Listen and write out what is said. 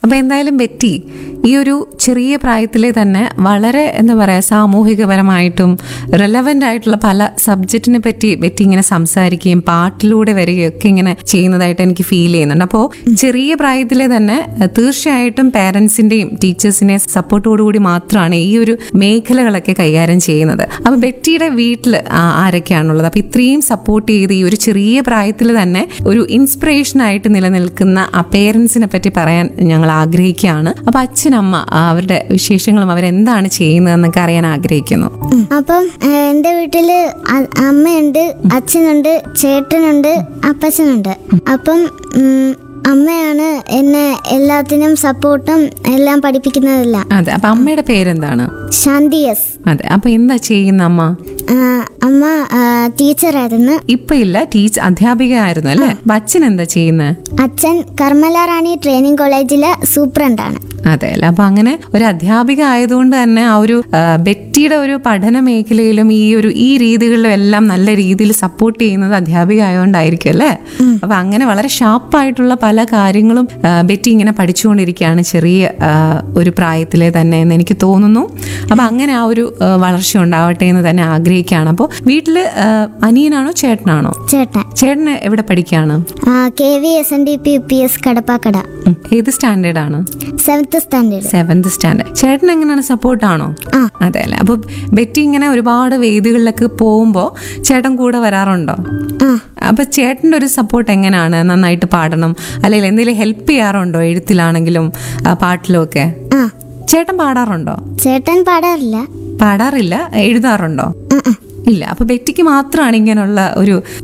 അപ്പൊ എന്തായാലും ബെറ്റി ഈ ഒരു ചെറിയ പ്രായത്തിലെ തന്നെ വളരെ എന്താ പറയാ സാമൂഹികപരമായിട്ടും റെലവെന്റ് ആയിട്ടുള്ള പല സബ്ജക്റ്റിനെ പറ്റി ബെറ്റി ഇങ്ങനെ സംസാരിക്കുകയും പാട്ടിലൂടെ വരികയും ഒക്കെ ഇങ്ങനെ ചെയ്യുന്നതായിട്ട് എനിക്ക് ഫീൽ ചെയ്യുന്നുണ്ട് അപ്പോൾ ചെറിയ പ്രായത്തിലെ തന്നെ അഹ് തീർച്ചയായിട്ടും പാരന്റ്സിന്റെയും ടീച്ചേഴ്സിനെ സപ്പോർട്ടോടുകൂടി മാത്രമാണ് ഈ ഒരു മേഖലകളൊക്കെ കൈകാര്യം ചെയ്യുന്നത് അപ്പൊ ബെറ്റിയുടെ വീട്ടിൽ ആരൊക്കെയാണുള്ളത് അപ്പൊ ഇത്രയും സപ്പോർട്ട് ചെയ്ത് ഈ ഒരു ചെറിയ പ്രായത്തിൽ തന്നെ ഒരു ഇൻസ്പിറേഷൻ ആയിട്ട് നിലനിൽക്കുന്ന ആ പേരൻസിനെ പറ്റി പറയാൻ ഞങ്ങൾ ആഗ്രഹിക്കുകയാണ് അപ്പൊ അച്ഛനമ്മ ആ, അവരുടെ വിശേഷങ്ങളും അവരെന്താണ് ചെയ്യുന്നതെന്നൊക്കെ അറിയാൻ ആഗ്രഹിക്കുന്നു അപ്പം ഏഹ്, എൻ്റെ വീട്ടില് അ- അമ്മയുണ്ട് അച്ഛനുണ്ട് ചേട്ടനുണ്ട് അപ്പച്ചനുണ്ട് അപ്പം ഉം, അമ്മയാണ് എന്നെ എല്ലാത്തിനും സപ്പോർട്ടും എല്ലാം പഠിപ്പിക്കുന്നതെല്ലാം അതെ അപ്പൊ അമ്മയുടെ പേരെന്താണ് ശാന്തി എസ് അതെ അപ്പൊ എന്താ ചെയ്യുന്ന അമ്മ ആ, അമ്മ ആ, ടീച്ചറായിരുന്നു ഇപ്പൊ ഇല്ല ടീച്ചർ അധ്യാപിക ആയിരുന്നു അല്ലേ അപ്പൊ അച്ഛൻ എന്താ ചെയ്യുന്നത് അച്ഛൻ കർമ്മല റാണി ട്രെയിനിങ് കോളേജിലെ സൂപ്രണ്ടാണ് അതെ അല്ല അപ്പൊ അങ്ങനെ ഒരു അധ്യാപിക ആയതുകൊണ്ട് തന്നെ ആ ഒരു ആ, ബെറ്റിയുടെ ഒരു പഠന മേഖലയിലും ഈ ഒരു ഈ രീതികളിലും എല്ലാം നല്ല രീതിയിൽ സപ്പോർട്ട് ചെയ്യുന്നത് അധ്യാപിക ആയതുകൊണ്ടായിരിക്കും അല്ലേ അപ്പൊ അങ്ങനെ വളരെ ഷാർപ്പായിട്ടുള്ള പല കാര്യങ്ങളും ആ, ബെറ്റി ഇങ്ങനെ പഠിച്ചുകൊണ്ടിരിക്കുകയാണ് ചെറിയ ആ, ഒരു പ്രായത്തിലെ തന്നെ എന്ന് എനിക്ക് തോന്നുന്നു അപ്പൊ അങ്ങനെ ആ ഒരു ആ, വളർച്ച ഉണ്ടാവട്ടെ എന്ന് തന്നെ ആഗ്രഹിക്കുകയാണ് അപ്പോൾ വീട്ടില് ആ, അനിയനാണോ ചേട്ടനാണോ ചേട്ടൻ ചേട്ടന് എവിടെ പഠിക്കുകയാണ് K V S N D P U P S Kadappakada ഉം. ഏത് സ്റ്റാൻഡേർഡ് ആണ് സെവൻത്ത് സ്റ്റാൻഡേർഡ് സെവന്ത് സ്റ്റാൻഡേർഡ് ചേട്ടൻ എങ്ങനെയാണ് സപ്പോർട്ടാണോ ആ. അതെ അല്ലേ അപ്പൊ ബെറ്റി ഇങ്ങനെ ഒരുപാട് വേദികളിലൊക്കെ പോകുമ്പോ ചേട്ടൻ കൂടെ വരാറുണ്ടോ ആ അപ്പൊ ചേട്ടന്റെ ഒരു സപ്പോർട്ട് എങ്ങനെയാണ് നന്നായിട്ട് പാടണം അല്ലെങ്കിൽ എന്തെങ്കിലും ഹെൽപ്പ് ചെയ്യാറുണ്ടോ എഴുത്തിലാണെങ്കിലും ആ, പാട്ടിലും ഒക്കെ ആ ചേട്ടൻ പാടാറുണ്ടോ ചേട്ടൻ പാടാറില്ല പാടാറില്ല എഴുതാറുണ്ടോ ആ, ആ. ഇല്ല അപ്പൊ ബെറ്റിക്ക് മാത്രമാണ് ഇങ്ങനെയുള്ള ഒരു